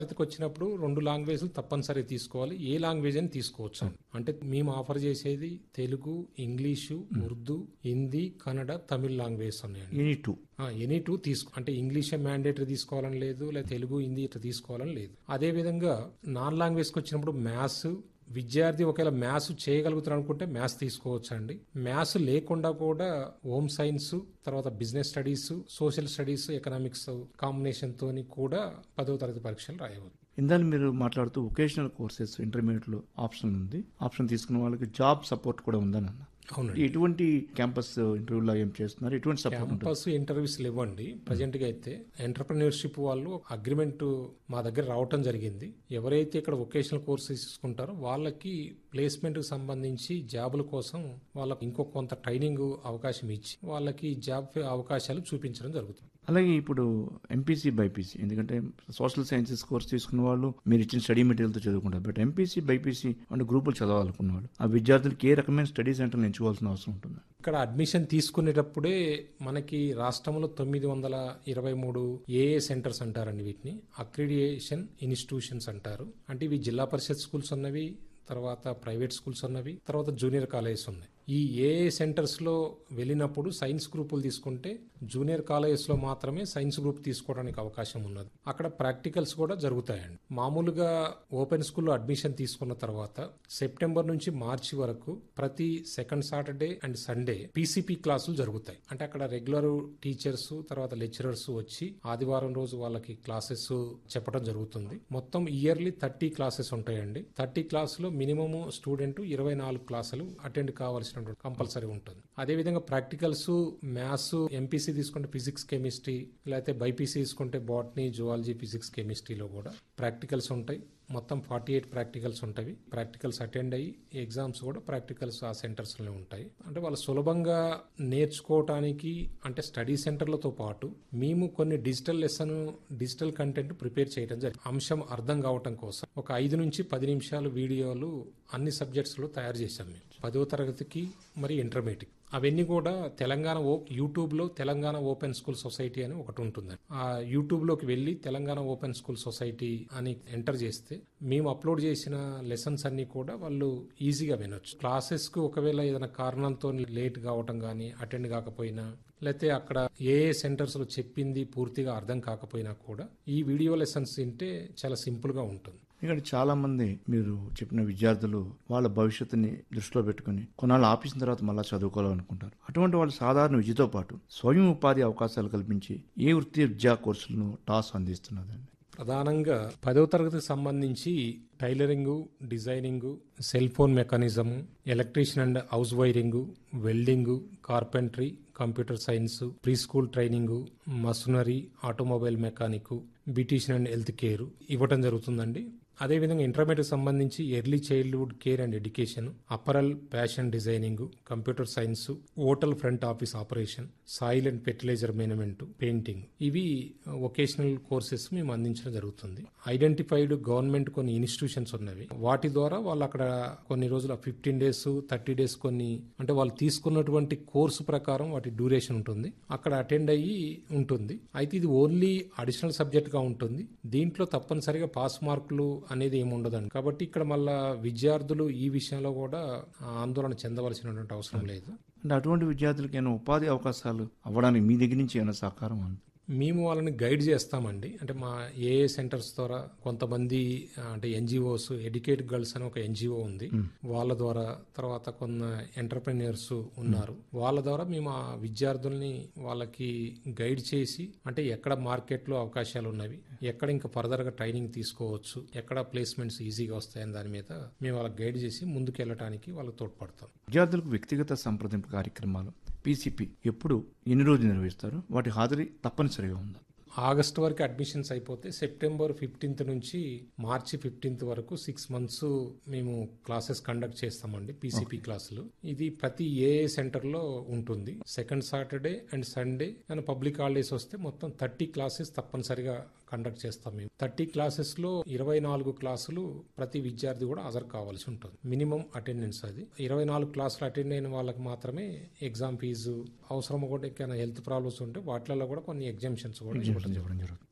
తరగతికి వచ్చినప్పుడు రెండు లాంగ్వేజ్లు తప్పనిసరి తీసుకోవాలి ఏ లాంగ్వేజ్ అని తీసుకోవచ్చు అంటే మేము ఆఫర్ చేసేది తెలుగు ఇంగ్లీషు ఉర్దూ హిందీ కన్నడ తమిళ్ లాంగ్వేజ్ ఉన్నాయండి ఎనీ టూ ఎనీ టూ తీసుకో అంటే ఇంగ్లీషే మ్యాండేటరీ తీసుకోవాలని లేదు లేదా తెలుగు హిందీ ఇట్లా తీసుకోవాలని లేదు అదే విధంగా నాన్ లాంగ్వేజ్కి వచ్చినప్పుడు మ్యాథ్స్ విద్యార్థి ఒకవేళ మ్యాథ్స్ చేయగలుగుతారు అనుకుంటే మ్యాథ్స్ తీసుకోవచ్చు అండి మ్యాథ్స్ లేకుండా కూడా హోమ్ సైన్స్ తర్వాత business studies social studies economics combination తోని కూడా పదవ తరగతి పరీక్షలు రాయవచ్చు ఇందాక మీరు మాట్లాడుతూ వొకేషనల్ కోర్సెస్ ఇంటర్మీడియట్ లో ఆప్షన్ ఉంది ఆప్షన్ తీసుకున్న వాళ్ళకి జాబ్ సపోర్ట్ కూడా ఉందని అన్న అవునండి ఎటువంటి క్యాంపస్ ఇంటర్వ్యూలో ఏం చేస్తున్నారు ఎటువంటి సపోర్ట్ ఉంటుంది క్యాంపస్ ఇంటర్వ్యూస్ ఇవ్వండి ప్రజెంట్ గా అయితే ఎంటర్ప్రినర్షిప్ వాళ్ళు అగ్రిమెంట్ మా దగ్గర రావటం జరిగింది ఎవరైతే ఇక్కడ వొకేషనల్ కోర్సెస్ తీసుకుంటారో వాళ్ళకి ప్లేస్మెంట్ కి సంబంధించి జాబుల కోసం వాళ్ళకి ఇంకో కొంత ట్రైనింగ్ అవకాశం ఇచ్చి వాళ్ళకి జాబ్ అవకాశాలు చూపించడం జరుగుతుంది అలాగే ఇప్పుడు ఎంపీసీ బైపీసీ ఎందుకంటే సోషల్ సైన్సెస్ కోర్స్ తీసుకున్న వాళ్ళు మీరు ఇచ్చిన స్టడీ మెటీరియల్తో చదువుకుంటారు బట్ ఎంపీసీ బైపీసీ అంటే గ్రూపులు చదవాలనుకున్న వాళ్ళు ఆ విద్యార్థులకి ఏ రకమైన స్టడీ సెంటర్లు ఎంచుకోవాల్సిన అవసరం ఉంటుంది ఇక్కడ అడ్మిషన్ తీసుకునేటప్పుడే మనకి రాష్ట్రంలో తొమ్మిది వందల ఇరవై మూడు ఏఏ సెంటర్స్ అంటారండి వీటిని అక్రిడియేషన్ ఇన్స్టిట్యూషన్స్ అంటారు అంటే ఇవి జిల్లా పరిషత్ స్కూల్స్ ఉన్నవి తర్వాత ప్రైవేట్ స్కూల్స్ ఉన్నవి తర్వాత జూనియర్ కాలేజెస్ ఉన్నాయి ఈ ఏఏ సెంటర్స్ లో వెళ్ళినప్పుడు సైన్స్ గ్రూపులు తీసుకుంటే జూనియర్ కాలేజెస్ లో మాత్రమే సైన్స్ గ్రూప్ తీసుకోవడానికి అవకాశం ఉన్నది అక్కడ ప్రాక్టికల్స్ కూడా జరుగుతాయండి మామూలుగా ఓపెన్ స్కూల్లో అడ్మిషన్ తీసుకున్న తర్వాత సెప్టెంబర్ నుంచి మార్చి వరకు ప్రతి second Saturday and Sunday PCP క్లాసులు జరుగుతాయి అంటే అక్కడ రెగ్యులర్ టీచర్స్ తర్వాత లెక్చరర్స్ వచ్చి ఆదివారం రోజు వాళ్ళకి క్లాసెస్ చెప్పడం జరుగుతుంది మొత్తం ఇయర్లీ థర్టీ క్లాసెస్ ఉంటాయండి థర్టీ క్లాస్ లో మినిమం స్టూడెంట్ ఇరవై నాలుగు క్లాసులు అటెండ్ కావాల్సిన కంపల్సరీ ఉంటుంది అదే విధంగా ప్రాక్టికల్స్ మ్యాథ్స్ ఎంపీసీ తీసుకుంటే ఫిజిక్స్ కెమిస్ట్రీ లేకపోతే బైపీసీ తీసుకుంటే బాటనీ జువాలజీ ఫిజిక్స్ కెమిస్ట్రీలో కూడా ప్రాక్టికల్స్ ఉంటాయి మొత్తం ఫార్టీ ఎయిట్ ప్రాక్టికల్స్ ఉంటాయి ప్రాక్టికల్స్ అటెండ్ అయ్యి ఎగ్జామ్స్ కూడా ప్రాక్టికల్స్ ఆ సెంటర్స్లోనే ఉంటాయి అంటే వాళ్ళు సులభంగా నేర్చుకోవటానికి అంటే స్టడీ సెంటర్లతో పాటు మేము కొన్ని digital lesson digital content prepare చేయడం జరిగింది అంశం అర్థం కావటం కోసం ఒక ఐదు నుంచి పది నిమిషాలు వీడియోలు అన్ని సబ్జెక్ట్స్లో తయారు చేశాం మేము పదో తరగతికి మరి ఇంటర్మీడియట్ అవన్నీ కూడా తెలంగాణ ఓ యూట్యూబ్లో తెలంగాణ ఓపెన్ స్కూల్ సొసైటీ అని ఒకటి ఉంటుంది ఆ యూట్యూబ్లోకి వెళ్ళి తెలంగాణ ఓపెన్ స్కూల్ సొసైటీ అని ఎంటర్ చేస్తే మేము అప్లోడ్ చేసిన లెసన్స్ అన్ని కూడా వాళ్ళు ఈజీగా వినొచ్చు క్లాసెస్కు ఒకవేళ ఏదైనా కారణంతో లేట్ కావటం కానీ అటెండ్ కాకపోయినా లేకపోతే అక్కడ ఏ ఏ సెంటర్స్లో చెప్పింది పూర్తిగా అర్థం కాకపోయినా కూడా ఈ వీడియో లెసన్స్ వింటే చాలా సింపుల్గా ఉంటుంది ఎందుకంటే చాలా మంది మీరు చెప్పిన విద్యార్థులు వాళ్ళ భవిష్యత్తుని దృష్టిలో పెట్టుకుని కొన్నాళ్ళు ఆపేసిన తర్వాత మళ్ళీ చదువుకోవాలనుకుంటారు అటువంటి వాళ్ళు సాధారణ విద్యతో పాటు స్వయం ఉపాధి అవకాశాలు కల్పించి ఏ వృత్తి విద్యా కోర్సులను టాస్ అందిస్తున్నదండి ప్రధానంగా పదవ తరగతికి సంబంధించి tailoring designing cell phone mechanism electrician and house wiring welding carpentry computer science pre school training machinery automobile mechanic beautician and health care ఇవ్వటం జరుగుతుందండి అదేవిధంగా ఇంటర్మీడియట్ సంబంధించి early childhood care and education apparel fashion designing computer science hotel front office operation soil and fertilizer management painting ఇవి vocational courses మేము అందించడం జరుగుతుంది identified government కొన్ని institutions ఉన్నవి వాటి ద్వారా వాళ్ళు అక్కడ కొన్ని రోజులు ఫిఫ్టీన్ డేస్ థర్టీ డేస్ కొన్ని అంటే వాళ్ళు తీసుకున్నటువంటి కోర్సు ప్రకారం వాటి డ్యూరేషన్ ఉంటుంది అక్కడ అటెండ్ అయ్యి ఉంటుంది అయితే ఇది ఓన్లీ అడిషనల్ సబ్జెక్ట్ గా ఉంటుంది దీంట్లో తప్పనిసరిగా పాస్ మార్కులు అనేది ఏమి ఉండదండి కాబట్టి ఇక్కడ మళ్ళా విద్యార్థులు ఈ విషయంలో కూడా ఆందోళన చెందవలసినటువంటి అవసరం లేదు అంటే అటువంటి విద్యార్థులకి ఏమైనా ఉపాధి అవకాశాలు అవ్వడానికి మీ దగ్గర నుంచి ఏమైనా సహకారం ఉంది మేము వాళ్ళని గైడ్ చేస్తామండి అంటే మా ఏఏ సెంటర్స్ ద్వారా కొంతమంది ఆ, అంటే ఎన్జిఓస్ ఎడ్యుకేట్ గర్ల్స్ అని ఒక ఎన్జిఓ ఉంది వాళ్ళ ద్వారా తర్వాత కొన్ని ఎంటర్ప్రెన్యూర్స్ ఉన్నారు వాళ్ళ ద్వారా మేము ఆ విద్యార్థుల్ని వాళ్ళకి గైడ్ చేసి అంటే ఎక్కడ మార్కెట్లో అవకాశాలు ఉన్నవి ఎక్కడ ఇంకా ఫర్దర్ గా ట్రైనింగ్ తీసుకోవచ్చు ఎక్కడ ప్లేస్మెంట్స్ ఈజీగా వస్తాయని దాని మీద మేము వాళ్ళకి గైడ్ చేసి ముందుకు వెళ్ళటానికి వాళ్ళకి తోడ్పడతాం విద్యార్థులకు వ్యక్తిగత సంప్రదింపు కార్యక్రమాలు పీసీపీ ఎప్పుడు ఎన్ని రోజులు నిర్వహిస్తారు వాటి హాజరీ తప్పనిసరిగా ఉందా ఆగస్ట్ వరకు అడ్మిషన్స్ అయిపోతే సెప్టెంబర్ ఫిఫ్టీన్త్ నుంచి మార్చి ఫిఫ్టీన్త్ వరకు సిక్స్ మంత్స్ మేము క్లాసెస్ కండక్ట్ చేస్తామండి పీసీపీ క్లాసులు ఇది ప్రతి ఏ సెంటర్ లో ఉంటుంది second Saturday and Sunday and public holidays వస్తే మొత్తం థర్టీ క్లాసెస్ తప్పనిసరిగా కండక్ట్ చేస్తాం మేము థర్టీ క్లాసెస్ లో ఇరవై నాలుగు క్లాసులు ప్రతి విద్యార్థి కూడా హాజరు కావాల్సి ఉంటుంది మినిమం అటెండెన్స్ అది ఇరవై నాలుగు క్లాసులు అటెండ్ అయిన వాళ్ళకి మాత్రమే ఎగ్జామ్ ఫీజు అవసరం కూడా ఏమైనా హెల్త్ ప్రాబ్లమ్స్ ఉంటే వాటిలలో కూడా కొన్ని ఎగ్జామ్షన్స్ కూడా ఇవ్వడం చెప్పడం జరుగుతుంది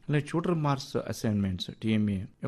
అలాగే ట్యూటర్ మార్క్స్ అసైన్మెంట్స్ టీఎంఏ